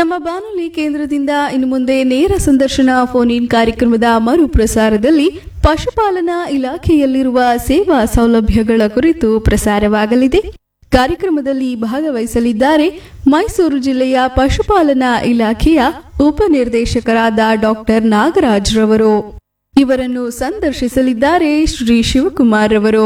ನಮ್ಮ ಬಾನುಲಿ ಕೇಂದ್ರದಿಂದ ಇನ್ನು ಮುಂದೆ ನೇರ ಸಂದರ್ಶನ ಫೋನ್ ಇನ್ ಕಾರ್ಯಕ್ರಮದ ಮರುಪ್ರಸಾರದಲ್ಲಿ ಪಶುಪಾಲನಾ ಇಲಾಖೆಯಲ್ಲಿರುವ ಸೇವಾ ಸೌಲಭ್ಯಗಳ ಕುರಿತು ಪ್ರಸಾರವಾಗಲಿದೆ ಕಾರ್ಯಕ್ರಮದಲ್ಲಿ ಭಾಗವಹಿಸಲಿದ್ದಾರೆ ಮೈಸೂರು ಜಿಲ್ಲೆಯ ಪಶುಪಾಲನಾ ಇಲಾಖೆಯ ಉಪನಿರ್ದೇಶಕರಾದ ಡಾಕ್ಟರ್ ನಾಗರಾಜ್ ರವರು ಇವರನ್ನು ಸಂದರ್ಶಿಸಲಿದ್ದಾರೆ ಶ್ರೀ ಶಿವಕುಮಾರ್ ರವರು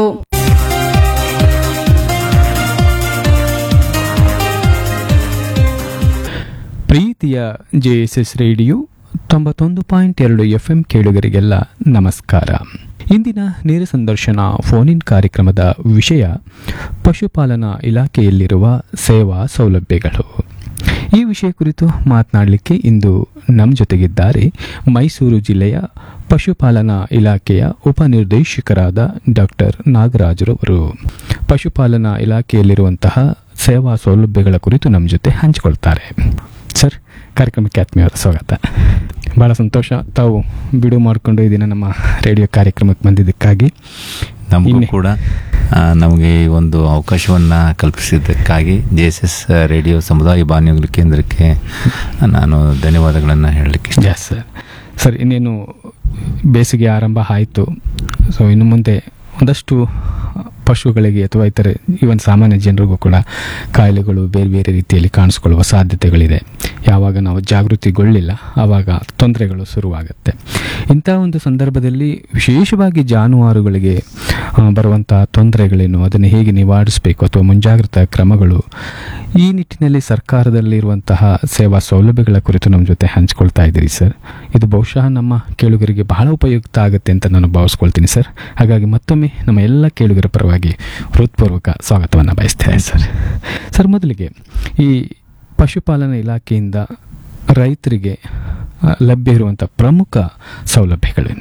ಪ್ರೀತಿಯ ಜೆ ಎಸ್ ಎಸ್ ರೇಡಿಯೋ ತೊಂಬತ್ತೊಂದು ಪಾಯಿಂಟ್ ಎರಡು ಎಫ್ ಎಂ ಕೇಳುಗರಿಗೆಲ್ಲ ನಮಸ್ಕಾರ ಇಂದಿನ ನೇರ ಸಂದರ್ಶನ ಫೋನ್ ಇನ್ ಕಾರ್ಯಕ್ರಮದ ವಿಷಯ ಪಶುಪಾಲನಾ ಇಲಾಖೆಯಲ್ಲಿರುವ ಸೇವಾ ಸೌಲಭ್ಯಗಳು ಈ ವಿಷಯ ಕುರಿತು ಮಾತನಾಡಲಿಕ್ಕೆ ಇಂದು ನಮ್ಮ ಜೊತೆಗಿದ್ದಾರೆ ಮೈಸೂರು ಜಿಲ್ಲೆಯ ಪಶುಪಾಲನಾ ಇಲಾಖೆಯ ಉಪನಿರ್ದೇಶಕರಾದ ಡಾಕ್ಟರ್ ನಾಗರಾಜರವರು ಪಶುಪಾಲನಾ ಇಲಾಖೆಯಲ್ಲಿರುವಂತಹ ಸೇವಾ ಸೌಲಭ್ಯಗಳ ಕುರಿತು ನಮ್ಮ ಜೊತೆ ಹಂಚಿಕೊಳ್ತಾರೆ ಸರ್ ಕಾರ್ಯಕ್ರಮಕ್ಕೆ ಆತ್ಮೀಯವಾದ ಸ್ವಾಗತ ಭಾಳ ಸಂತೋಷ ತಾವು ಬಿಡು ಮಾಡಿಕೊಂಡು ಈ ದಿನ ನಮ್ಮ ರೇಡಿಯೋ ಕಾರ್ಯಕ್ರಮಕ್ಕೆ ಬಂದಿದ್ದಕ್ಕಾಗಿ ನಮಗೂ ಇನ್ನೆ- ಕೂಡ ಆ, ನಮಗೆ ಈ ಒಂದು ಅವಕಾಶವನ್ನು ಕಲ್ಪಿಸಿದ್ದಕ್ಕಾಗಿ ಜೆ ಎಸ್ ಎಸ್ ರೇಡಿಯೋ ಸಮುದಾಯ ಬಾನುಲಿ ಕೇಂದ್ರಕ್ಕೆ ನಾನು ಧನ್ಯವಾದಗಳನ್ನು ಹೇಳಲಿಕ್ಕೆ ಇಷ್ಟ ಎಸ್ ಸರ್ ಸರ್ ಇನ್ನೇನು ಬೇಸಿಗೆ ಆರಂಭ ಆಯಿತು ಸೊ ಇನ್ನು ಮುಂದೆ ಒಂದಷ್ಟು ಪಶುಗಳಿಗೆ ಅಥವಾ ಇತರೆ ಇವನ್ ಸಾಮಾನ್ಯ ಜನರಿಗೂ ಕೂಡ ಕಾಯಿಲೆಗಳು ಬೇರೆ ಬೇರೆ ರೀತಿಯಲ್ಲಿ ಕಾಣಿಸ್ಕೊಳ್ಳುವ ಸಾಧ್ಯತೆಗಳಿದೆ ಯಾವಾಗ ನಾವು ಜಾಗೃತಿಗೊಳ್ಳಿಲ್ಲ ಆವಾಗ ತೊಂದರೆಗಳು ಶುರುವಾಗುತ್ತೆ ಇಂಥ ಒಂದು ಸಂದರ್ಭದಲ್ಲಿ ವಿಶೇಷವಾಗಿ ಜಾನುವಾರುಗಳಿಗೆ ಆ, ಬರುವಂಥ ತೊಂದರೆಗಳೇನು ಅದನ್ನು ಹೇಗೆ ನಿವಾರಿಸಬೇಕು ಅಥವಾ ಮುಂಜಾಗ್ರತಾ ಕ್ರಮಗಳು ಈ ನಿಟ್ಟಿನಲ್ಲಿ ಸರ್ಕಾರದಲ್ಲಿರುವಂತಹ ಸೇವಾ ಸೌಲಭ್ಯಗಳ ಕುರಿತು ನಮ್ಮ ಜೊತೆ ಹಂಚ್ಕೊಳ್ತಾ ಇದ್ದೀರಿ ಸರ್ ಇದು ಬಹುಶಃ ನಮ್ಮ ಕೇಳುಗರಿಗೆ ಬಹಳ ಉಪಯುಕ್ತ ಆಗುತ್ತೆ ಅಂತ ನಾನು ಭಾವಿಸ್ಕೊಳ್ತೀನಿ ಸರ್ ಹಾಗಾಗಿ ಮತ್ತೊಮ್ಮೆ ನಮ್ಮ ಎಲ್ಲ ಕೇಳುಗರ ಪರವಾಗಿ ಹೃತ್ಪೂರ್ವಕ ಸ್ವಾಗತವನ್ನು ಬಯಸ್ತೇನೆ ಸರ್ ಸರ್ ಮೊದಲಿಗೆ ಈ ಪಶುಪಾಲನಾ ಇಲಾಖೆಯಿಂದ ರೈತರಿಗೆ ಆ, ಲಭ್ಯ ಇರುವಂಥ ಪ್ರಮುಖ ಸೌಲಭ್ಯಗಳೇನು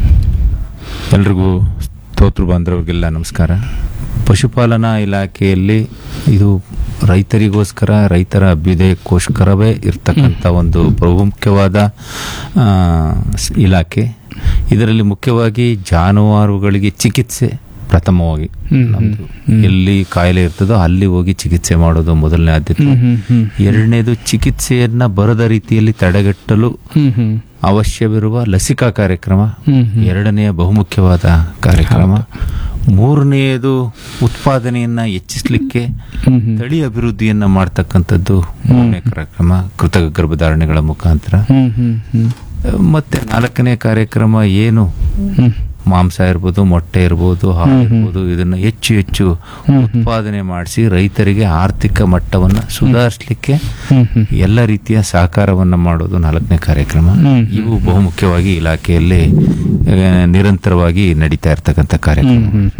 ಎಲ್ರಿಗೂ ಸ್ತೋತ್ರ ಬಾಂಧವರಿಗೆಲ್ಲ ನಮಸ್ಕಾರ ಪಶುಪಾಲನಾ ಇಲಾಖೆಯಲ್ಲಿ ಇದು ರೈತರಿಗೋಸ್ಕರ ರೈತರ ಅಭ್ಯುದಯಕ್ಕೋಸ್ಕರವೇ ಇರ್ತಕ್ಕಂಥ ಒಂದು ಪ್ರಮುಖವಾದ ಆ, ಸ್- ಇಲಾಖೆ ಇದರಲ್ಲಿ ಮುಖ್ಯವಾಗಿ ಜಾನುವಾರುಗಳಿಗೆ ಚಿಕಿತ್ಸೆ ಪ್ರಥಮವಾಗಿ ಹ್ಮ್, ನಮ್ದು ಹ್ಮ್. ಎಲ್ಲಿ ಕಾಯಿಲೆ ಇರ್ತದೋ ಅಲ್ಲಿ ಹೋಗಿ ಚಿಕಿತ್ಸೆ ಮಾಡೋದು ಮೊದಲನೇ ಆದ್ಯತೆ ಹ್ಮ್, ಹ್ಮ್, ಹ್ಮ್. ಎರಡನೇದು ಚಿಕಿತ್ಸೆಯನ್ನ ಬರದ ರೀತಿಯಲ್ಲಿ ತಡೆಗಟ್ಟಲು ಹ್ಮ್, ಹ್ಮ್. ಅವಶ್ಯವಿರುವ ಲಸಿಕಾ ಕಾರ್ಯಕ್ರಮ ಹ್ಮ್, ಹ್ಮ್. ಎರಡನೆಯ ಬಹುಮುಖ್ಯವಾದ ಕಾರ್ಯಕ್ರಮ ಮೂರನೆಯದು ಉತ್ಪಾದನೆಯನ್ನ ಹೆಚ್ಚಿಸಲಿಕ್ಕೆ ಹ್ಮ್, ಹ್ಮ್. ತಳಿ ಅಭಿವೃದ್ಧಿಯನ್ನ ಮಾಡ್ತಕ್ಕಂಥದ್ದು ಮೂರನೇ ಕಾರ್ಯಕ್ರಮ ಕೃತಕ ಗರ್ಭಧಾರಣೆಗಳ ಮುಖಾಂತರ ಹ್ಮ್, ಹ್ಮ್, ಹ್ಮ್. ಮತ್ತೆ ನಾಲ್ಕನೇ ಕಾರ್ಯಕ್ರಮ ಏನು ಹ್ಮ್. ಮಾಂಸ ಇರ್ಬೋದು ಮೊಟ್ಟೆ ಇರ್ಬೋದು ಹಾಲು ಹ್ಮ್, ಹ್ಮ್. ಇರ್ಬೋದು ಇದನ್ನ ಹೆಚ್ಚು ಹೆಚ್ಚು ಹ್ಮ್. ಉತ್ಪಾದನೆ ಮಾಡಿಸಿ ರೈತರಿಗೆ ಆರ್ಥಿಕ ಮಟ್ಟವನ್ನ ಸುಧಾರಿಸಲಿಕ್ಕೆ ಹ್ಮ್, ಹ್ಮ್. ಎಲ್ಲ ರೀತಿಯ ಸಹಕಾರವನ್ನ ಮಾಡೋದು ನಾಲ್ಕನೇ ಕಾರ್ಯಕ್ರಮ ಹ್ಮ್. ಇವು ಬಹುಮುಖ್ಯವಾಗಿ ಇಲಾಖೆಯಲ್ಲಿ ಆ, ನಿರಂತರವಾಗಿ ನಡೀತಾ ಇರ್ತಕ್ಕಂಥ ಕಾರ್ಯಕ್ರಮ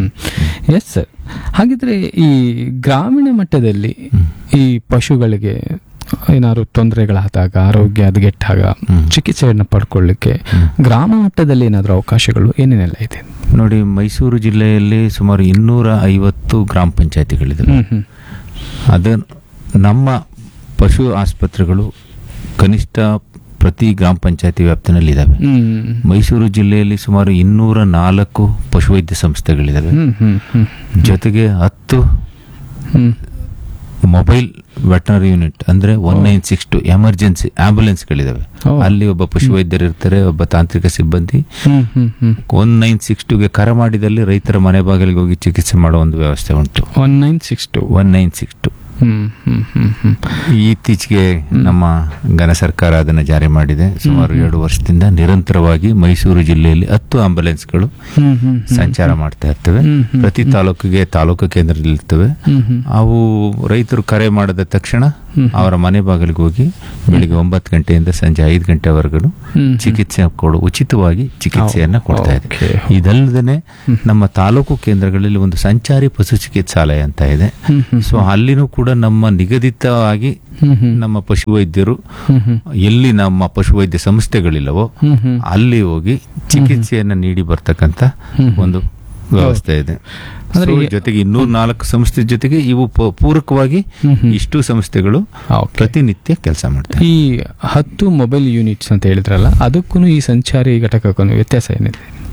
ಎಸ್ ಸರ್ ಹಾಗಿದ್ರೆ ಈ ಗ್ರಾಮೀಣ ಮಟ್ಟದಲ್ಲಿ ಈ ಪಶುಗಳಿಗೆ ಏನಾದ್ರು ತೊಂದರೆಗಳಾದಾಗ ಆರೋಗ್ಯ ಹದಗೆಟ್ಟಾಗ ಹ್ಮ್. ಚಿಕಿತ್ಸೆಯನ್ನು ಪಡ್ಕೊಳ್ಳಿಕ್ಕೆ ಗ್ರಾಮ ಮಟ್ಟದಲ್ಲಿ ಏನಾದರೂ ಅವಕಾಶಗಳು ಏನೇನೆಲ್ಲ ಇದೆ ನೋಡಿ ಮೈಸೂರು ಜಿಲ್ಲೆಯಲ್ಲಿ ಸುಮಾರು ಇನ್ನೂರ ಐವತ್ತು ಗ್ರಾಮ ಪಂಚಾಯತಿಗಳಿದೆ ಹ್ಮ್, ಹ್ಮ್. ಅದು ನಮ್ಮ ಪಶು ಆಸ್ಪತ್ರೆಗಳು ಕನಿಷ್ಠ ಪ್ರತಿ ಗ್ರಾಮ ಪಂಚಾಯತಿ ವ್ಯಾಪ್ತಿನಲ್ಲಿ ಇದಾವೆ ಹ್ಮ್. ಮೈಸೂರು ಜಿಲ್ಲೆಯಲ್ಲಿ ಸುಮಾರು ಇನ್ನೂರ ನಾಲ್ಕು ಪಶುವೈದ್ಯ ಸಂಸ್ಥೆಗಳಿದಾವೆ ಹ್ಮ್, ಹ್ಮ್, ಹ್ಮ್. ಜೊತೆಗೆ ಹತ್ತು ಹ್ಮ್. ಮೊಬೈಲ್ ವೆಟನರಿ ಯೂನಿಟ್ ಅಂದ್ರೆ one nine six two emergency ಆಂಬ್ಯುಲೆನ್ಸ್ಗಳಿದಾವೆ ಓ. ಅಲ್ಲಿ ಒಬ್ಬ ಪಶುವೈದ್ಯರು ಇರ್ತಾರೆ ಒಬ್ಬ ತಾಂತ್ರಿಕ ಸಿಬ್ಬಂದಿ ಹ್ಮ್, ಹ್ಮ್, ಹ್ಮ್. ಒನ್ ನೈನ್ ಸಿಕ್ಸ್ ಟುಗೆ ಕರೆ ಮಾಡಿದಲ್ಲಿ ರೈತರ ಮನೆ ಬಾಗಿಲಿಗೆ ಹೋಗಿ ಚಿಕಿತ್ಸೆ ಮಾಡೋ ಒಂದು ವ್ಯವಸ್ಥೆ ಉಂಟು one nine six two one nine six two ಹ್ಮ್, ಹ್ಮ್, ಹ್ಮ್, ಹ್ಮ್. ಇತ್ತೀಚೆಗೆ ನಮ್ಮ ಘನ ಸರ್ಕಾರ ಅದನ್ನು ಜಾರಿ ಮಾಡಿದೆ ಸುಮಾರು ಎರಡು ವರ್ಷದಿಂದ ನಿರಂತರವಾಗಿ ಮೈಸೂರು ಜಿಲ್ಲೆಯಲ್ಲಿ ಹತ್ತು ಆಂಬ್ಯುಲೆನ್ಸ್ಗಳು ಹ್ಮ್, ಹ್ಮ್, ಹ್ಮ್. ಸಂಚಾರ ಮಾಡ್ತಾ ಇರ್ತವೆ ಹ್ಮ್, ಹ್ಮ್, ಪ್ರತಿ ತಾಲೂಕಿಗೆ ತಾಲೂಕು ಕೇಂದ್ರದಲ್ಲಿರ್ತವೆ ಹ್ಮ್, ಹ್ಮ್. ಅವು ರೈತರು ಕರೆ ಮಾಡಿದ ತಕ್ಷಣ ಹ್ಮ್. ಅವರ ಮನೆ ಬಾಗಿಲಿಗೆ ಹೋಗಿ ಬೆಳಿಗ್ಗೆ ಒಂಬತ್ತು ಗಂಟೆಯಿಂದ ಸಂಜೆ ಐದು ಗಂಟೆವರೆಗೂ ಹ್ಮ್. ಚಿಕಿತ್ಸೆ ಕೊಡು ಉಚಿತವಾಗಿ ಚಿಕಿತ್ಸೆಯನ್ನ ಕೊಡ್ತಾ ಇದೆ ಓಕೆ. ಇದಲ್ಲದೆ ನಮ್ಮ ತಾಲೂಕು ಕೇಂದ್ರಗಳಲ್ಲಿ ಒಂದು ಸಂಚಾರಿ ಪಶು ಚಿಕಿತ್ಸಾಲಯ ಅಂತ ಇದೆ ಹ್ಮ್, ಹ್ಮ್. ಸೊ ಅಲ್ಲಿನೂ ಕೂಡ ನಮ್ಮ ನಿಗದಿತವಾಗಿ ಹ್ಮ್, ಹ್ಮ್. ನಮ್ಮ ಪಶುವೈದ್ಯರು ಹ್ಮ್, ಹ್ಮ್. ಎಲ್ಲಿ ನಮ್ಮ ಪಶುವೈದ್ಯ ಸಂಸ್ಥೆಗಳಿಲ್ಲವೋ ಹ್ಮ್, ಹ್ಮ್. ಅಲ್ಲಿ ಹೋಗಿ ಚಿಕಿತ್ಸೆಯನ್ನ ನೀಡಿ ಬರ್ತಕ್ಕಂಥ ಹ್ಮ್. ಒಂದು ವ್ಯವಸ್ಥೆ ಇದೆ ಅಂದ್ರೆ So, ಈ- ಜೊತೆಗೆ ಇನ್ನೂರ ನಾಲ್ಕು ಸಂಸ್ಥೆ ಜೊತೆಗೆ ಇವು ಪ- ಪೂರಕವಾಗಿ ಹ್ಮ್, ಹ್ಮ್. ಇಷ್ಟು ಸಂಸ್ಥೆಗಳು ಆ, ಓಕೆ. ಪ್ರತಿನಿತ್ಯ ಕೆಲಸ ಮಾಡ್ತವೆ ಈ ಹತ್ತು ಮೊಬೈಲ್ ಯೂನಿಟ್ಸ್ ಅಂತ ಹೇಳಿದ್ರಲ್ಲ ಅದಕ್ಕೂ ಈ ಸಂಚಾರಿ ಘಟಕಕ್ಕೂ ವ್ಯತ್ಯಾಸ ಏನಿದೆ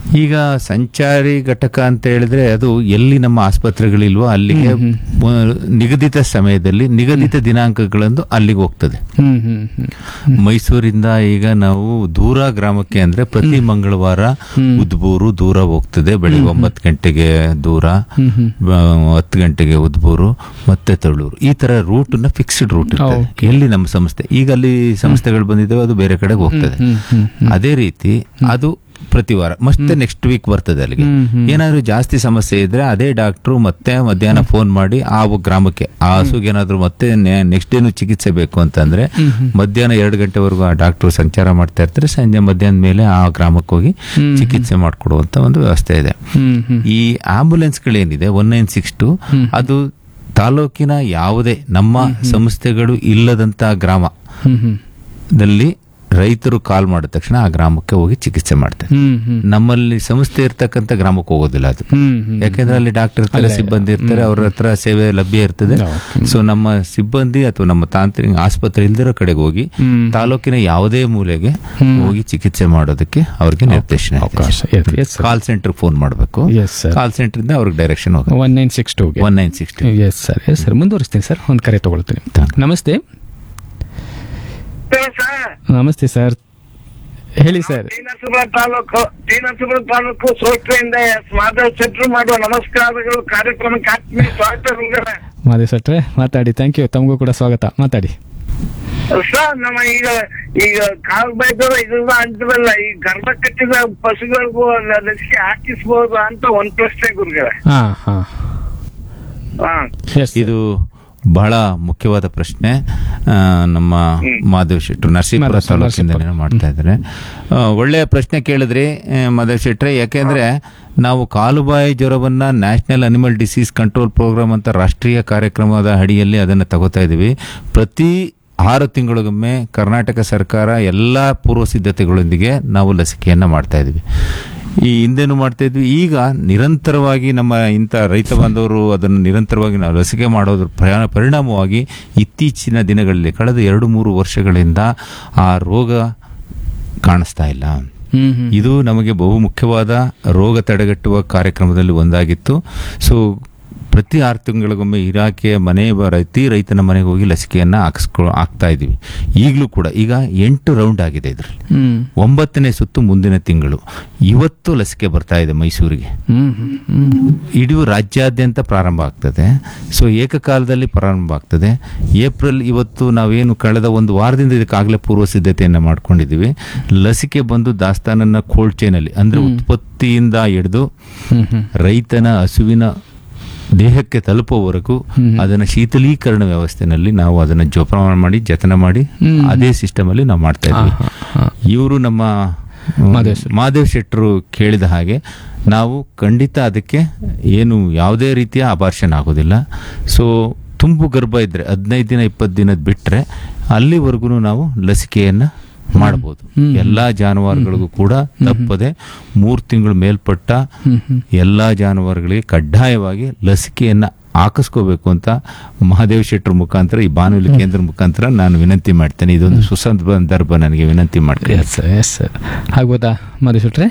ಈಗ ಸಂಚಾರಿ ಘಟಕ ಅಂತ ಹೇಳಿದ್ರೆ ಅದು ಎಲ್ಲಿ ನಮ್ಮ ಆಸ್ಪತ್ರೆಗಳಿಲ್ವೋ ಅಲ್ಲಿಗೆ ಮ- ನಿಗದಿತ ಸಮಯದಲ್ಲಿ ನಿಗದಿತ ದಿನಾಂಕಗಳಂದು ಅಲ್ಲಿಗೆ ಹೋಗ್ತದೆ ಹ್ಮ್ ಹ್ಮ್ ಹ್ಮ್ ಮೈಸೂರಿಂದ ಈಗ ನಾವು ದೂರ ಗ್ರಾಮಕ್ಕೆ ಅಂದ್ರೆ ಪ್ರತಿ ಮಂಗಳವಾರ ಉದ್ಬೂರು ದೂರ ಹೋಗ್ತದೆ ಬೆಳಿಗ್ಗೆ ಒಂಬತ್ತು ಗಂಟೆಗೆ ದೂರ ಬ- ಹತ್ತು ಗಂಟೆಗೆ ಉದ್ಬೂರು ಮತ್ತೆ ತಳ್ಳೂರು ಈ ತರ ರೂಟ್ ನ ಫಿಕ್ಸ್ಡ್ ರೂಟ್ ಇರ್ತದೆ ಎಲ್ಲಿ ನಮ್ಮ ಸಂಸ್ಥೆ ಈಗ ಅಲ್ಲಿ ಸಂಸ್ಥೆಗಳು ಬಂದಿದ್ದಾವೆ ಅದು ಬೇರೆ ಕಡೆಗೆ ಹೋಗ್ತದೆ ಹ್ಮ್ ಹ್ಮ್ ಅದೇ ರೀತಿ ಅದು ಪ್ರತಿ ವಾರ ಮತ್ತೆ ನೆಕ್ಸ್ಟ್ ವೀಕ್ ಬರ್ತದೆ ಅಲ್ಲಿಗೆ ಏನಾದ್ರು ಜಾಸ್ತಿ ಸಮಸ್ಯೆ ಇದ್ರೆ ಅದೇ ಡಾಕ್ಟ್ರು ಮತ್ತೆ ಮಧ್ಯಾಹ್ನ ಫೋನ್ ಮಾಡಿ ಆ ಗ್ರಾಮಕ್ಕೆ ಆ ಹಸುಗೆ ಏನಾದ್ರು ಮತ್ತೆ ನೆಕ್ಸ್ಟ್ ಏನು ಚಿಕಿತ್ಸೆ ಬೇಕು ಅಂತಂದ್ರೆ ಮಧ್ಯಾಹ್ನ ಎರಡು ಗಂಟೆವರೆಗೂ ಆ ಡಾಕ್ಟ್ರು ಸಂಚಾರ ಮಾಡ್ತಾ ಇರ್ತಾರೆ ಸಂಜೆ ಮಧ್ಯಾಹ್ನದ ಮೇಲೆ ಆ ಗ್ರಾಮಕ್ಕೆ ಹೋಗಿ ಚಿಕಿತ್ಸೆ ಮಾಡಿಕೊಡುವಂತ ಒಂದು ವ್ಯವಸ್ಥೆ ಇದೆ ಹ್ಮ್ ಹ್ಮ್ ಈ ಆಂಬುಲೆನ್ಸ್ಗಳೇನಿದೆ ಒನ್ ನೈನ್ ಸಿಕ್ಸ್ ಟು ಅದು ತಾಲೂಕಿನ ಯಾವುದೇ ನಮ್ಮ ಸಂಸ್ಥೆಗಳು ಇಲ್ಲದಂತ ಗ್ರಾಮ ಹ್ಮ್ ಹ್ಮ್ ದಲ್ಲಿ ರೈತರು ಕಾಲ್ ಮಾಡಿದ ತಕ್ಷಣ ಆ ಗ್ರಾಮಕ್ಕೆ ಹೋಗಿ ಚಿಕಿತ್ಸೆ ಮಾಡ್ತಾರೆ ಹ್ಮ್ ಹ್ಮ್ ನಮ್ಮಲ್ಲಿ ಸಂಸ್ಥೆ ಇರ್ತಕ್ಕಂಥ ಗ್ರಾಮಕ್ಕೆ ಹೋಗೋದಿಲ್ಲ ಅದು ಹ್ಮ್ ಹ್ಮ್ ಯಾಕೆಂದ್ರೆ ಅಲ್ಲಿ ಡಾಕ್ಟರ್ ಇರ್ತಾರೆ ಸಿಬ್ಬಂದಿ ಇರ್ತಾರೆ ಅವ್ರ ಹತ್ರ ಸೇವೆ ಲಭ್ಯ ಇರ್ತದೆ ಸೊ ನಮ್ಮ ಸಿಬ್ಬಂದಿ ಅಥವಾ ನಮ್ಮ ತಾಂತ್ರಿಕ ಆಸ್ಪತ್ರೆ ಇಲ್ದಿರೋ ಕಡೆಗೆ ಹೋಗಿ ಹ್ಮ್. ತಾಲೂಕಿನ ಯಾವುದೇ ಮೂಲೆಗೆ ಹೋಗಿ ಚಿಕಿತ್ಸೆ ಮಾಡೋದಕ್ಕೆ ಅವ್ರಿಗೆ ನಿರ್ದೇಶನ ಅವಕಾಶ yes sir call centre phone ಮಾಡಬೇಕು ಎಸ್ ಸರ್ ಕಾಲ್ ಸೆಂಟರ್ ಇಂದ ಅವ್ರಿಗೆ ಡೈರೆಕ್ಷನ್ ಹೋಗ ಒನ್ ನೈನ್ ಸಿಕ್ಸ್ ಟೂಗೆ one nine sixty yes sir yes sir ಮುಂದುವರಿಸ್ತೀನಿ ಸರ್ ಒಂದು ಕರೆ ತಗೊಳ್ತೀನಿ ನಮಸ್ತೆ ಸರ್ ನಮಸ್ತೆ ಸರ್ ಹೇಳಿ ಸರ್ ಶ್ರೀನರಸೀಪುರ ತಾಲೂಕು ಶ್ರೀನರಸೀಪುರ ತಾಲೂಕು ಸೋಷ್ಟ್ರೆಯಿಂದ ಮಾಧವ್ ಶೆಟ್ರು ಮಾಡುವ ನಮಸ್ಕಾರಗಳು ಕಾರ್ಯಕ್ರಮಕ್ಕೆ ಆತ್ಮೀಯ ಸ್ವಾಗತ ಗುರುಗಳೇ. ಮಾದೇವ್ ಸಟ್ರೆ ಮಾತಾಡಿ ಥ್ಯಾಂಕ್ ಯು ತಮಗೂ ಕೂಡ ಸ್ವಾಗತ ಮಾತಾಡಿ ಸರ್ ನಮ್ಮ ಈಗ ಈಗ ಕಾಲ್ ಬೈದು ಇದೆಲ್ಲ ಅಂತಿರಲ್ಲ ಈ ಗರ್ಭ ಕಟ್ಟಿದ ಪಶುಗಳಿಗೂ ಲಸಿಕೆ ಹಾಕಿಸ್ಬೋದು ಅಂತ ಒಂದ್ ಪ್ರಶ್ನೆ ಗುರುಗಳೇ ಹಾ ಹಾ ಹಾ ಎಸ್ ಇದು ಬಹಳ ಮುಖ್ಯವಾದ ಪ್ರಶ್ನೆ ಆ, ನಮ್ಮ ಮಾಧವ್ ಶೆಟ್ರು ನರಸೀಪುರ ಮಾಧವ್ ಶೆಟ್ರು, ತಾಲೂಕಿಂದ ಮಾಡ್ತಾ ಇದ್ದಾರೆ ಆ, ಒಳ್ಳೆಯ ಪ್ರಶ್ನೆ ಕೇಳಿದ್ರಿ ಆ, ಮಾಧವ್ ಶೆಟ್ರೆ ಯಾಕೆಂದ್ರೆ ನಾವು ಕಾಲುಬಾಯಿ ಜ್ವರವನ್ನ national animal disease control programme ಅಂತ ರಾಷ್ಟ್ರೀಯ ಕಾರ್ಯಕ್ರಮದ ಅಡಿಯಲ್ಲಿ ಅದನ್ನು ತಗೋತಾ ಇದ್ದೀವಿ ಪ್ರತಿ ಆರು ತಿಂಗಳಿಗೊಮ್ಮೆ ಕರ್ನಾಟಕ ಸರ್ಕಾರ ಎಲ್ಲ ಪೂರ್ವ ಸಿದ್ಧತೆಗಳೊಂದಿಗೆ ನಾವು ಲಸಿಕೆಯನ್ನು ಮಾಡ್ತಾ ಇದ್ದೀವಿ ಈ ಹಿಂದೆನೂ ಮಾಡ್ತಾ ಇದ್ವಿ ಈಗ ನಿರಂತರವಾಗಿ ನಮ್ಮ ಇಂಥ ರೈತ ಬಾಂಧವರು ಅದನ್ನು ನಿರಂತರವಾಗಿ ನಾವು ಲಸಿಕೆ ಮಾಡೋದ್ರ ಪ್ರಯಾಣ ಪರಿಣಾಮವಾಗಿ ಇತ್ತೀಚಿನ ದಿನಗಳಲ್ಲಿ ಕಳೆದ ಎರಡು ಮೂರು ವರ್ಷಗಳಿಂದ ಆ ರೋಗ ಕಾಣಿಸ್ತಾ ಇಲ್ಲ ಹ್ಮ್ ಹ್ಮ್ ಇದು ನಮಗೆ ಬಹು ಮುಖ್ಯವಾದ ರೋಗ ತಡೆಗಟ್ಟುವ ಕಾರ್ಯಕ್ರಮದಲ್ಲಿ ಒಂದಾಗಿತ್ತು ಸೊ ಪ್ರತಿ ಆರು ತಿಂಗಳಿಗೊಮ್ಮೆ ಇಲಾಖೆಯ ಮನೆ ಬ- ಪ್ರತಿ ರೈತನ ಮನೆಗೆ ಹೋಗಿ ಲಸಿಕೆಯನ್ನು ಹಾಕಿಸ್ಕೊ ಹಾಕ್ತಾ ಇದ್ದೀವಿ ಈಗಲೂ ಕೂಡ ಈಗ ಎಂಟು ರೌಂಡ್ ಆಗಿದೆ ಇದರಲ್ಲಿ ಹ್ಮ್ ಒಂಬತ್ತನೇ ಸುತ್ತು ಮುಂದಿನ ತಿಂಗಳು ಇವತ್ತು ಲಸಿಕೆ ಬರ್ತಾ ಇದೆ ಮೈಸೂರಿಗೆ ಹ್ಮ್ ಹ್ಮ್ ಹ್ಮ್ ಇಡೀ ರಾಜ್ಯಾದ್ಯಂತ ಪ್ರಾರಂಭ ಆಗ್ತದೆ ಸೊ ಏಕಕಾಲದಲ್ಲಿ ಪ್ರಾರಂಭ ಆಗ್ತದೆ ಏಪ್ರಿಲ್ ಇವತ್ತು ನಾವೇನು ಕಳೆದ ಒಂದು ವಾರದಿಂದ ಇದಕ್ಕಾಗಲೇ ಪೂರ್ವ ಸಿದ್ಧತೆಯನ್ನು ಮಾಡ್ಕೊಂಡಿದ್ದೀವಿ ಲಸಿಕೆ ಬಂದು ದಾಸ್ತಾನನ್ನ ಕೋಲ್ಡ್ ಚೈನಲ್ಲಿ ಅಂದ್ರೆ ಉತ್ಪತ್ತಿಯಿಂದ ಹಿಡಿದು ಹ್ಮ್ ಹ್ಮ್ ರೈತನ ಹಸುವಿನ ದೇಹಕ್ಕೆ ತಲುಪುವವರೆಗೂ ಅದನ್ನ ಶೀತಲೀಕರಣ ವ್ಯವಸ್ಥೆನಲ್ಲಿ ನಾವು ಅದನ್ನ ಜೋಪಾನ ಮಾಡಿ ಜತನ ಮಾಡಿ ಅದೇ ಸಿಸ್ಟಮ್ ಅಲ್ಲಿ ನಾವು ಮಾಡ್ತಾ ಇದ್ವಿ ಇವರು ನಮ್ಮ ಮಾದೇವ್ ಶೆಟ್ರು. ಮಾದೇವ್ ಶೆಟ್ಟರು ಕೇಳಿದ ಹಾಗೆ ನಾವು ಖಂಡಿತ ಅದಕ್ಕೆ ಏನು ಯಾವುದೇ ರೀತಿಯ ಅಬಾರ್ಷನ್ ಆಗೋದಿಲ್ಲ ಸೊ ತುಂಬು ಗರ್ಭ ಇದ್ರೆ ಹದಿನೈದು ದಿನ ಇಪ್ಪತ್ತು ದಿನದ ಬಿಟ್ರೆ ಅಲ್ಲಿವರೆಗೂ ನಾವು ಲಸಿಕೆಯನ್ನ ಮಾಡಬಹುದು ಎಲ್ಲಾ ಜಾನುವಾರುಗಳಿಗೂ ಕೂಡ ತಪ್ಪದೆ ಮೂರು ತಿಂಗಳು ಮೇಲ್ಪಟ್ಟ ಎಲ್ಲಾ ಜಾನುವಾರುಗಳಿಗೆ ಕಡ್ಡಾಯವಾಗಿ ಲಸಿಕೆಯನ್ನ ಹಾಕಿಸ್ಕೋಬೇಕು ಅಂತ ಮಹಾದೇವ್ ಶೆಟ್ಟರ್ ಮುಖಾಂತರ ಈ ಬಾನುಲಿ ಕೇಂದ್ರ ಮುಖಾಂತರ ನಾನು ವಿನಂತಿ ಮಾಡ್ತೇನೆ ಇದೊಂದು ಸುಸಂದರ್ಭ ನನಗೆ ವಿನಂತಿ ಮಾಡ್ತೇನೆ ಎಸ್ ಸರ್ ಎಸ್ ಸರ್ ಆಗ್ಬೋದಾ ಮಾದೇವ್ ಶೆಟ್ರೆ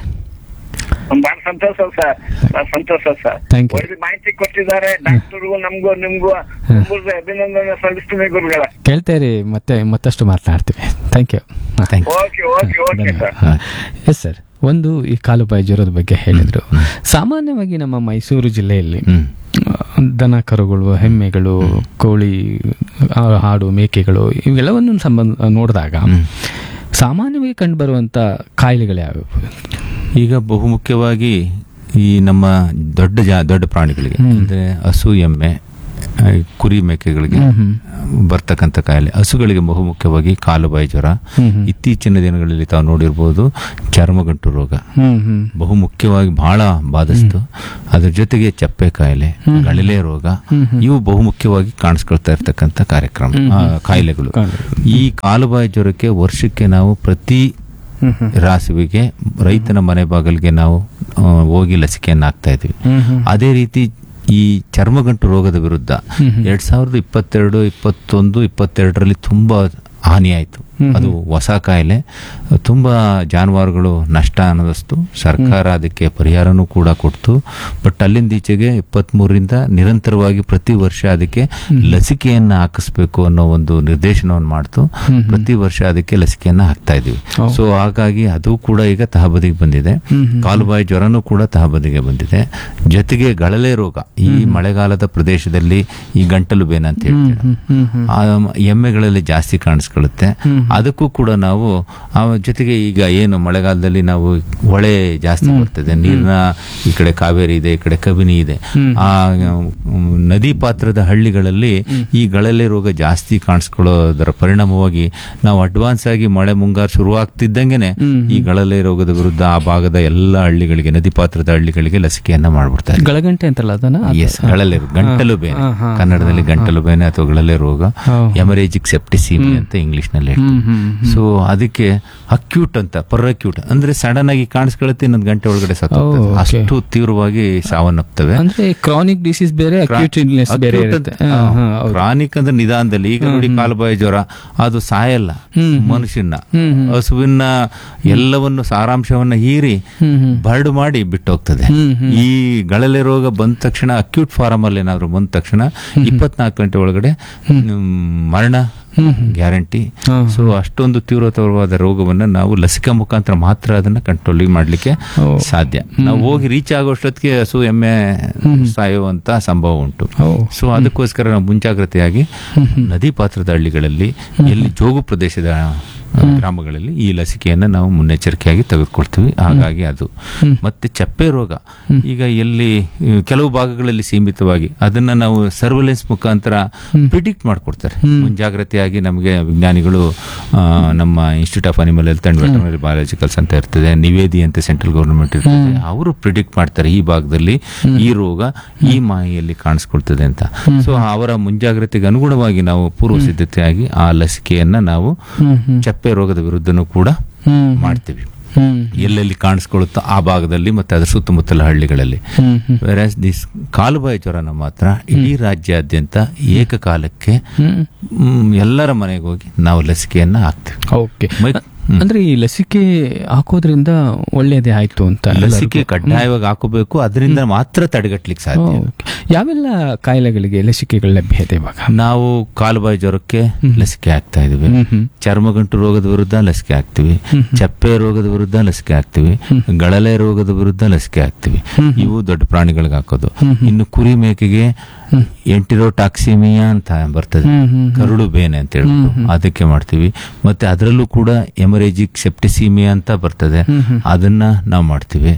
ಬಹಳ ಸಂತೋಷ ಸರ್ ಬಹಳ ಸಂತೋಷ ಸರ್ Thank you. ಒಳ್ಳೆ ಮಾಹಿತಿ ಕೊಟ್ಟಿದ್ದಾರೆ ಡಾಕ್ಟರ್ಗೂ ನಮ್ಗೂ ನಿಮ್ಗೂ ತುಂಬಾ ಅಭಿನಂದನೆ ಸಲ್ಲಿಸ್ತೀನಿ ಗುರುಗಳ ಕೇಳ್ತಾ ಇರಿ ಮತ್ತೆ ಮತ್ತಷ್ಟು ಮಾತನಾಡ್ತೀವಿ thank you thank you okay okay okay sir yes sir ಒಂದು ಈ ಕಾಲುಬಾಯಿ ಜ್ವರದ ಬಗ್ಗೆ ಹೇಳಿದ್ರು ಸಾಮಾನ್ಯವಾಗಿ ನಮ್ಮ ಮೈಸೂರು ಜಿಲ್ಲೆಯಲ್ಲಿ ಹ್ಮ್ ಆ, ದನ ಕರುಗಳು ಎಮ್ಮೆಗಳು ಕೋಳಿ ಆ, ಹಾಡು ಮೇಕೆಗಳು ಇವೆಲ್ಲವನ್ನು ಸಂಬಂಧ ನೋಡಿದಾಗ ಸಾಮಾನ್ಯವಾಗಿ ಕಂಡುಬರುವಂಥ ಕಾಯಿಲೆಗಳು ಯಾವ್ಯಾವು ಈಗ ಬಹುಮುಖ್ಯವಾಗಿ ಈ ನಮ್ಮ ದೊಡ್ಡ ಜಾ ದೊಡ್ಡ ಪ್ರಾಣಿಗಳಿಗೆ ಅಂದ್ರೆ ಹಸು ಎಮ್ಮೆ ಆ, ಕುರಿ ಮೇಕೆಗಳಿಗೆ ಬರ್ತಕ್ಕಂಥ ಕಾಯಿಲೆ ಹಸುಗಳಿಗೆ ಬಹುಮುಖ್ಯವಾಗಿ ಕಾಲುಬಾಯಿ ಜ್ವರ ಇತ್ತೀಚಿನ ದಿನಗಳಲ್ಲಿ ತಾವು ನೋಡಿರ್ಬೋದು ಚರ್ಮಗಂಟು ರೋಗ ಹ್ಮ್ ಹ್ಮ್ ಬಹುಮುಖ್ಯವಾಗಿ ಬಹಳ ಬಾಧಿಸ್ತು ಅದ್ರ ಜೊತೆಗೆ ಚಪ್ಪೆ ಕಾಯಿಲೆ ಗಳಿಲೆ ರೋಗ ಇವು ಬಹುಮುಖ್ಯವಾಗಿ ಕಾಣಿಸ್ಕೊಳ್ತಾ ಇರ್ತಕ್ಕಂಥ ಕಾರ್ಯಕ್ರಮ ಆ, ಕಾಯಿಲೆಗಳು ಈ ಕಾಲುಬಾಯಿ ಜ್ವರಕ್ಕೆ ವರ್ಷಕ್ಕೆ ನಾವು ಪ್ರತಿ ಹ್ಮ್ ಹ್ಮ್ ರಾಸುವಿಗೆ ರೈತನ ಮನೆ ಬಾಗಿಲಿಗೆ ನಾವು ಆ, ಹೋಗಿ ಲಸಿಕೆಯನ್ನು ಹಾಕ್ತಾ ಇದ್ವಿ ಹ್ಮ್ ಹ್ಮ್ ಅದೇ ರೀತಿ ಈ ಚರ್ಮಗಂಟು ರೋಗದ ವಿರುದ್ಧ ಎರಡ್ ಸಾವಿರದ ಇಪ್ಪತ್ತೆರಡು ಇಪ್ಪತ್ತೊಂದು ಇಪ್ಪತ್ತೆರಡರಲ್ಲಿ ತುಂಬಾ ಹಾನಿ ಆಯಿತು ಅದು ಹೊಸ ಕಾಯಿಲೆ ತುಂಬಾ ಜಾನುವಾರುಗಳು ನಷ್ಟ ಅನ್ನೋದಷ್ಟು ಸರ್ಕಾರ ಅದಕ್ಕೆ ಪರಿಹಾರನೂ ಕೂಡ ಕೊಡ್ತು ಬಟ್ ಅಲ್ಲಿಂದ ಈಚೆಗೆ ಇಪ್ಪತ್ಮೂರರಿಂದ ನಿರಂತರವಾಗಿ ಪ್ರತಿ ವರ್ಷ ಅದಕ್ಕೆ ಲಸಿಕೆಯನ್ನ ಹಾಕಿಸ್ಬೇಕು ಅನ್ನೋ ಒಂದು ನಿರ್ದೇಶನವನ್ನು ಮಾಡ್ತು ಪ್ರತಿ ವರ್ಷ ಅದಕ್ಕೆ ಲಸಿಕೆಯನ್ನ ಹಾಕ್ತಾ ಇದೀವಿ ಹೌದು. ಸೊ ಹಾಗಾಗಿ ಅದು ಕೂಡ ಈಗ ತಹಬದಿಗೆ ಬಂದಿದೆ ಕಾಲುಬಾಯಿ ಜ್ವರನೂ ಕೂಡ ತಹಬದಿಗೆ ಬಂದಿದೆ ಜೊತೆಗೆ ಗಳಲೆ ರೋಗ ಈ ಮಳೆಗಾಲದ ಪ್ರದೇಶದಲ್ಲಿ ಈ ಗಂಟಲು ಬೇನೆ ಅಂತ ಹೇಳ್ತೀವಿ ಆ ಎಮ್ಮೆಗಳಲ್ಲಿ ಜಾಸ್ತಿ ಕಾಣಿಸ್ಕೊಳ್ಳುತ್ತೆ ಅದಕ್ಕೂ ಕೂಡ ನಾವು ಆ ಜೊತೆಗೆ ಈಗ ಏನು ಮಳೆಗಾಲದಲ್ಲಿ ನಾವು ಹೊಳೆ ಜಾಸ್ತಿ ಬರ್ತದೆ ನೀರಿನ ಈ ಕಡೆ ಕಾವೇರಿ ಇದೆ ಈ ಕಡೆ ಕಬಿನಿ ಇದೆ ಆ ಉಮ್, ನದಿ ಪಾತ್ರದ ಹಳ್ಳಿಗಳಲ್ಲಿ ಈ ಗಳಲೆ ರೋಗ ಜಾಸ್ತಿ ಕಾಣಿಸ್ಕೊಳ್ಳೋದರ ಪರಿಣಾಮವಾಗಿ ನಾವು ಅಡ್ವಾನ್ಸ್ ಆಗಿ ಮಳೆ ಮುಂಗಾರು ಶುರುವಾಗ್ತಿದ್ದಂಗೆನೆ ಈ ಗಳಲೆ ರೋಗದ ವಿರುದ್ಧ ಆ ಭಾಗದ ಎಲ್ಲ ಹಳ್ಳಿಗಳಿಗೆ ನದಿ ಪಾತ್ರದ ಹಳ್ಳಿಗಳಿಗೆ ಲಸಿಕೆಯನ್ನ ಮಾಡ್ಬಿಡ್ತಾರೆ ಗಳಗಂಟೆ ಅಂತಲ್ಲ ಅದನ್ನ ಎಸ್ ಗಳಲೆ ರೋಗ, ಗಂಟಲು ಬೇನೆ ಹಾ, ಹಾ, ಕನ್ನಡದಲ್ಲಿ ಗಂಟಲು ಬೇನೆ ಅಥವಾ ಗಳಲೆ ರೋಗ ಹೌದು. ಎಮರೇಜಿಕ್ ಸೆಪ್ಟಿಸಿಮಿ ಅಂತ ಇಂಗ್ಲಿಷ್ ನಲ್ಲಿ ಹೇಳ್ತೀವಿ ಹ್ಮ್, ಹ್ಮ್, ಸೊ ಅದಕ್ಕೆ ಅಕ್ಯೂಟ್ ಅಂತ ಪರ್ಅಕ್ಯೂಟ್ ಅಂದ್ರೆ ಸಡನ್ ಆಗಿ ಕಾಣಿಸ್ಕೊಳ್ಳುತ್ತೆ ಇನ್ನೊಂದು ಗಂಟೆ ಒಳಗಡೆ ಸತ್ತು ಓ, okay. ಅಷ್ಟು ತೀವ್ರವಾಗಿ ಸಾವನ್ನಪ್ತವೆ ಅಂದ್ರೆ ಕ್ರಾನಿಕ್ ಡಿಸೀಸ್ ಬೇರೆ ಅಕ್ಯೂಟ್ ಇಲ್ನೆಸ್ ಬೇರೆ ಇರುತ್ತೆ ಹಾ, ಹಾ, ಹೌದು. ಕ್ರಾನಿಕ್ ಅಂದ್ರೆ ನಿಧಾನದಲ್ಲಿ ಈಗ ನೋಡಿ ಕಾಲುಬಾಯಿ ಜ್ವರ ಅದು ಸಾಯಲ್ಲ ಹ್ಮ್. ಮನುಷ್ಯನ ಹ್ಮ್, ಹ್ಮ್. ಹಸುವಿನ ಎಲ್ಲವನ್ನು ಸಾರಾಂಶವನ್ನ ಹೀರಿ ಹ್ಮ್, ಹ್ಮ್. ಬರ್ಡ್ ಮಾಡಿ ಬಿಟ್ಟೋಗ್ತದೆ ಹ್ಮ್, ಹ್ಮ್. ಈ ಗಳಲೆ ರೋಗ ಬಂದ ತಕ್ಷಣ ಅಕ್ಯೂಟ್ ಫಾರಮ್ ಅಲ್ಲಿ ಏನಾದ್ರು ಬಂದ ತಕ್ಷಣ ಇಪ್ಪತ್ನಾಲ್ಕು ಗಂಟೆ ಒಳಗಡೆ ಹ್ಮ್, ಮರಣ ಗ್ಯಾರಂಟಿ ಹಾ. ಸೊ ಅಷ್ಟೊಂದು ತೀವ್ರತರವಾದ ರೋಗವನ್ನ ನಾವು ಲಸಿಕಾ ಮುಖಾಂತರ ಮಾತ್ರ ಅದನ್ನ ಕಂಟ್ರೋಲ್ ಮಾಡ್ಲಿಕ್ಕೆ ಓ. ಸಾಧ್ಯ ನಾವು ಹೋಗಿ ರೀಚ್ ಆಗೋಷ್ಟೊತ್ತಿಗೆ ಹಸು ಎಮ್ಮೆ ಸಾಯುವಂತ ಸಂಭವ ಉಂಟು ಓ. ಸೊ ಅದಕ್ಕೋಸ್ಕರ ನಾವು ಮುಂಜಾಗ್ರತೆಯಾಗಿ ನದಿ ಪಾತ್ರದ ಹಳ್ಳಿಗಳಲ್ಲಿ ಎಲ್ಲಿ ಜೋಗು ಪ್ರದೇಶದ ಆ, ಗ್ರಾಮಗಳಲ್ಲಿ ಈ ಲಸಿಕೆಯನ್ನು ನಾವು ಮುನ್ನೆಚ್ಚರಿಕೆಯಾಗಿ ತೆಗೆದುಕೊಳ್ತೀವಿ ಹಾಗಾಗಿ ಅದು ಮತ್ತೆ ಚಪ್ಪೆ ರೋಗ ಈಗ ಎಲ್ಲಿ ಈ, ಕೆಲವು ಭಾಗಗಳಲ್ಲಿ ಸೀಮಿತವಾಗಿ ಅದನ್ನ ನಾವು ಸರ್ವೆಲೆನ್ಸ್ ಮುಖಾಂತರ ಪ್ರಿಡಿಕ್ಟ್ ಮಾಡ್ಕೊಡ್ತಾರೆ ಮುಂಜಾಗ್ರತೆಯಾಗಿ ನಮಗೆ ವಿಜ್ಞಾನಿಗಳು ಆ, ನಮ್ಮ institute of animal health and veterinary biologicals ಅಂತ ಇರ್ತದೆ ನಿವೇದಿ ಅಂತ ಸೆಂಟ್ರಲ್ ಗವರ್ನಮೆಂಟ್ ಇರ್ತದೆ ಅವರು ಪ್ರಿಡಿಕ್ಟ್ ಮಾಡ್ತಾರೆ ಈ ಭಾಗದಲ್ಲಿ ಈ ರೋಗ ಈ ಮಾಹಿಯಲ್ಲಿ ಕಾಣಿಸ್ಕೊಳ್ತದೆ ಅಂತ ಸೊ ಅವರ ಮುಂಜಾಗ್ರತೆಗೆ ಅನುಗುಣವಾಗಿ ನಾವು ಪೂರ್ವ ಸಿದ್ಧತೆಯಾಗಿ ಆ ಲಸಿಕೆಯನ್ನ ನಾವು ಚಪ್ಪೆ ರೋಗದ ವಿರುದ್ಧನೂ ಕೂಡ ಹ್ಮ್. ಮಾಡ್ತೀವಿ ಹ್ಮ್. ಎಲ್ಲೆಲ್ಲಿ ಕಾಣಿಸ್ಕೊಳ್ಳುತ್ತೋ ಆ ಭಾಗದಲ್ಲಿ ಮತ್ತೆ ಅದರ ಸುತ್ತಮುತ್ತಲ ಹಳ್ಳಿಗಳಲ್ಲಿ ಹ್ಮ್, ಹ್ಮ್. ವೆರಾಸ್ ದಿಸ್ ಕಾಲುಬಾಯಿ ಜ್ವರನ ಮಾತ್ರ ಇಡೀ ರಾಜ್ಯಾದ್ಯಂತ ಏಕಕಾಲಕ್ಕೆ ಹ್ಮ್. ಮ್, ಎಲ್ಲರ ಮನೆಗೆ ಹೋಗಿ ನಾವು ಲಸಿಕೆಯನ್ನ ಹಾಕ್ತೀವಿ ಓಕೆ ಮೈ- ಅಂದ್ರೆ ಈ ಲಸಿಕೆ ಹಾಕೋದ್ರಿಂದ ಒಳ್ಳೇದೇ ಆಯ್ತು ಅಂತ ಲಸಿಕೆ ಕಡ್ಡಾಯವಾಗಿ ಹಾಕೋಬೇಕು ಅದರಿಂದ ಮಾತ್ರ ತಡೆಗಟ್ಲಿಕ್ಕೆ ಸಾಧ್ಯ ಓಕೆ. ಯಾವೆಲ್ಲ ಕಾಯಿಲೆಗಳಿಗೆ ಲಸಿಕೆಗಳ ಲಭ್ಯತೆ ಇವಾಗ ನಾವು ಕಾಲುಬಾಯಿ ಜ್ವರಕ್ಕೆ ಲಸಿಕೆ ಹಾಕ್ತಾ ಇದೀವಿ ಹ್ಮ್, ಹ್ಮ್. ಚರ್ಮಗಂಟು ರೋಗದ ವಿರುದ್ಧ ಲಸಿಕೆ ಹಾಕ್ತಿವಿ ಚಪ್ಪೆ ರೋಗದ ವಿರುದ್ಧ ಲಸಿಕೆ ಹಾಕ್ತಿವಿ ಗಳಲೆ ರೋಗದ ವಿರುದ್ಧ ಲಸಿಕೆ ಹಾಕ್ತಿವಿ ಇವು ದೊಡ್ಡ ಪ್ರಾಣಿಗಳಿಗೆ ಹಾಕೋದು ಇನ್ನು ಕುರಿ ಮೇಕೆಗೆ ಎಂಟಿರೋಟಾಕ್ಸಿಮಿಯಾ ಅಂತ ಬರ್ತದೆ ಹ್ಮ್, ಹ್ಮ್, ಕರುಳು ಬೇನೆ ಅಂತ ಹೇಳ್ಬಿಟ್ಟು ಅದಕ್ಕೆ ಮಾಡ್ತೀವಿ ಮತ್ತೆ ಅದರಲ್ಲೂ ಕೂಡ ಎಮರೇಜಿಕ್ ಸೆಪ್ಟಿಸಿಮಿಯಾ ಅಂತ ಬರ್ತದೆ ಅದನ್ನ ನಾವು ಮಾಡ್ತೀವಿ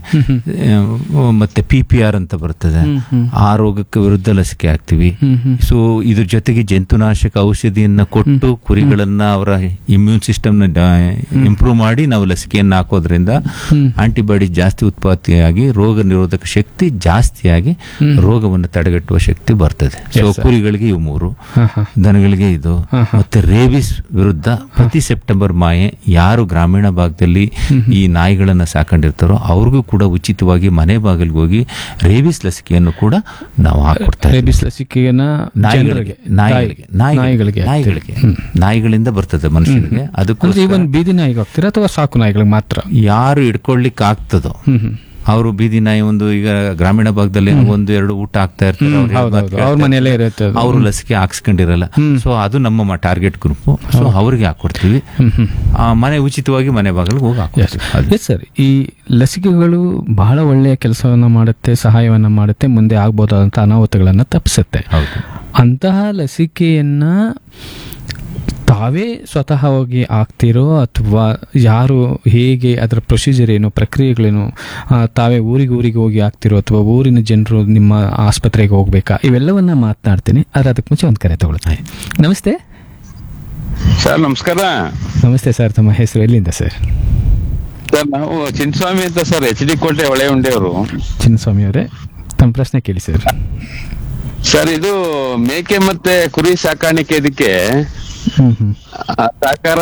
ಆ, ಮತ್ತೆ ಪಿ ಪಿ ಆರ್ ಅಂತ ಬರ್ತದೆ ಆ ರೋಗಕ್ಕೆ ವಿರುದ್ಧ ಲಸಿಕೆ ಹಾಕ್ತಿವಿ ಸೊ ಇದ್ರ ಜೊತೆಗೆ ಜಂತುನಾಶಕ ಔಷಧಿಯನ್ನ ಕೊಟ್ಟು ಕುರಿಗಳನ್ನ ಅವರ ಇಮ್ಯೂನ್ ಸಿಸ್ಟಮ್ ನ ಇಂಪ್ರೂವ್ ಮಾಡಿ ನಾವು ಲಸಿಕೆಯನ್ನ ಹಾಕೋದ್ರಿಂದ ಆಂಟಿಬಾಡಿ ಜಾಸ್ತಿ ಉತ್ಪತ್ತಿಯಾಗಿ ರೋಗ ನಿರೋಧಕ ಶಕ್ತಿ ಜಾಸ್ತಿಯಾಗಿ ರೋಗವನ್ನು ತಡೆಗಟ್ಟುವ ಶಕ್ತಿ ಬರ್ತದೆ ಸೊ ಕುರಿಗಳಿಗೆ ಇವು ಮೂರು ಹಾ, ಹಾ. ದನಗಳಿಗೆ ಇದು ಮತ್ತೆ ರೇಬಿಸ್ ವಿರುದ್ಧ ಪ್ರತಿ ಸೆಪ್ಟೆಂಬರ್ ಮಾಯೆ ಯಾರು ಗ್ರಾಮೀಣ ಭಾಗದಲ್ಲಿ ಈ ನಾಯಿಗಳನ್ನ ಸಾಕೊಂಡಿರ್ತಾರೋ ಅವ್ರಿಗೂ ಕೂಡ ಉಚಿತವಾಗಿ ಮನೆ ಬಾಗಿಲಿಗೆ ಹೋಗಿ ರೇಬಿಸ್ ಲಸಿಕೆಯನ್ನು ಕೂಡ ನಾವು ಹಾಕೊಡ್ತಾ ಇದ್ದೀವಿ. ರೇಬಿಸ್ ಲಸಿಕೆಯನ್ನ ನಾಯಿಗಳಿಗೆ ಜನರಿಗೆ, ನಾಯಿಗಳಿಗೆ ನಾಯಿ- ನಾಯಿಗಳಿಗೆ ನಾಯಿಗಳಿಗೆ ನಾಯಿಗಳಿಗೆ ನಾಯಿಗಳಿಂದ ಬರ್ತದೆ ಮನುಷ್ಯನಿಗೆ ಅಂದ್ರೆ ಅದಕ್ಕೋಸ್ಕರ ಇವನ್ ಬೀದಿ ನಾಯಿಗೆ ಹೋಗ್ತೀರಾ ಅಥವಾ ಸಾಕು ನಾಯಿಗಳಿಗೆ ಮಾತ್ರ ಯಾರು ಇಟ್ಕೊಳ್ಲಿಕ್ಕೆ ಆಗ್ತದೋ ಹ್ಮ್ ಹ್ಮ್ ಅವರು ಬೀದಿ ನಾಯಿ ಒಂದು ಈಗ ಗ್ರಾಮೀಣ ಭಾಗದಲ್ಲಿ ಏನೋ ಒಂದು ಎರಡು ಊಟ ಆಗ್ತಾ ಇರ್ತಾರೆ ಅವ್ರು ಹೌದು, ಹೇಳ್- ಹೌದು. ಅವ್ರ ಮನೆಯಲ್ಲೇ ಇರುತ್ತೆ ಅದು. ಅವರು ಲಸಿಕೆ ಹಾಕ್ಸ್ಕೊಂಡಿರಲ್ಲ ಸೊ ಅದು ನಮ್ಮ ಟಾರ್ಗೆಟ್ ಗ್ರೂಪ್ ಸೊ ಅವ್ರಿಗೆ ಹಾಕೊಡ್ತೀವಿ ಆ, ಮನೆ ಉಚಿತವಾಗಿ ಮನೆ ಬಾಗಿಲಿಗೆ ಹೋಗಿ ಹಾಕೊಡ್ತೀವಿ ಅದು ಎಸ್ ಸರ್ ಈ ಲಸಿಕೆಗಳು ಬಹಳ ಒಳ್ಳೆಯ ಕೆಲಸವನ್ನ ಮಾಡುತ್ತೆ ಸಹಾಯವನ್ನ ಮಾಡುತ್ತೆ ಮುಂದೆ ಆಗ್ಬೋದಾದಂಥ ಅನಾಹುತಗಳನ್ನ ತಪ್ಪಿಸುತ್ತೆ ಹೌದು ಅಂತಹ ಲಸಿಕೆಯನ್ನ ತಾವೇ ಸ್ವತಃ ಹೋಗಿ ಆಗ್ತಿರೋ ಅಥವಾ ಯಾರು ಹೇಗೆ ಅದರ ಪ್ರೊಸೀಜರ್ ಏನು ಪ್ರಕ್ರಿಯೆಗಳೇನು ಆ, ತಾವೇ ಊರಿಗೆ ಊರಿಗೆ ಹೋಗಿ ಆಗ್ತಿರೋ ಅಥವಾ ಊರಿನ ಜನರು ನಿಮ್ಮ ಆಸ್ಪತ್ರೆಗೆ ಹೋಗ್ಬೇಕಾ ಇವೆಲ್ಲವನ್ನ ಮಾತನಾಡ್ತೀನಿ ಆದರೆ ಅದಕ್ಕೆ ಮುಂಚೆ ಒಂದು ಕರೆ ತಗೊಳ್ತೀನಿ ನಮಸ್ತೆ ಸರ್ ನಮಸ್ಕಾರ ನಮಸ್ತೆ ಸರ್ ತಮ್ಮ ಹೆಸರು ಎಲ್ಲಿಂದ ಸರ್ ಸರ್ ನಾವು ಚಿನ್ಸ್ವಾಮಿ ಅಂತ ಸರ್ ಎಚ್ ಡಿ ಕೋಟೆ ಹೊಳೆ ಉಂಡೆಯವರು ಚಿನ್ನಸ್ವಾಮಿ ಅವರೇ ತಮ್ಮ ಪ್ರಶ್ನೆ ಕೇಳಿ ಸರ್ ಸರ್ ಇದು ಮೇಕೆ ಮತ್ತೆ ಕುರಿ ಸಾಕಾಣಿಕೆ ಇದಕ್ಕೆ ಹ್ಮ್ ಹ್ಮ್ ಆ, ಸಹಕಾರ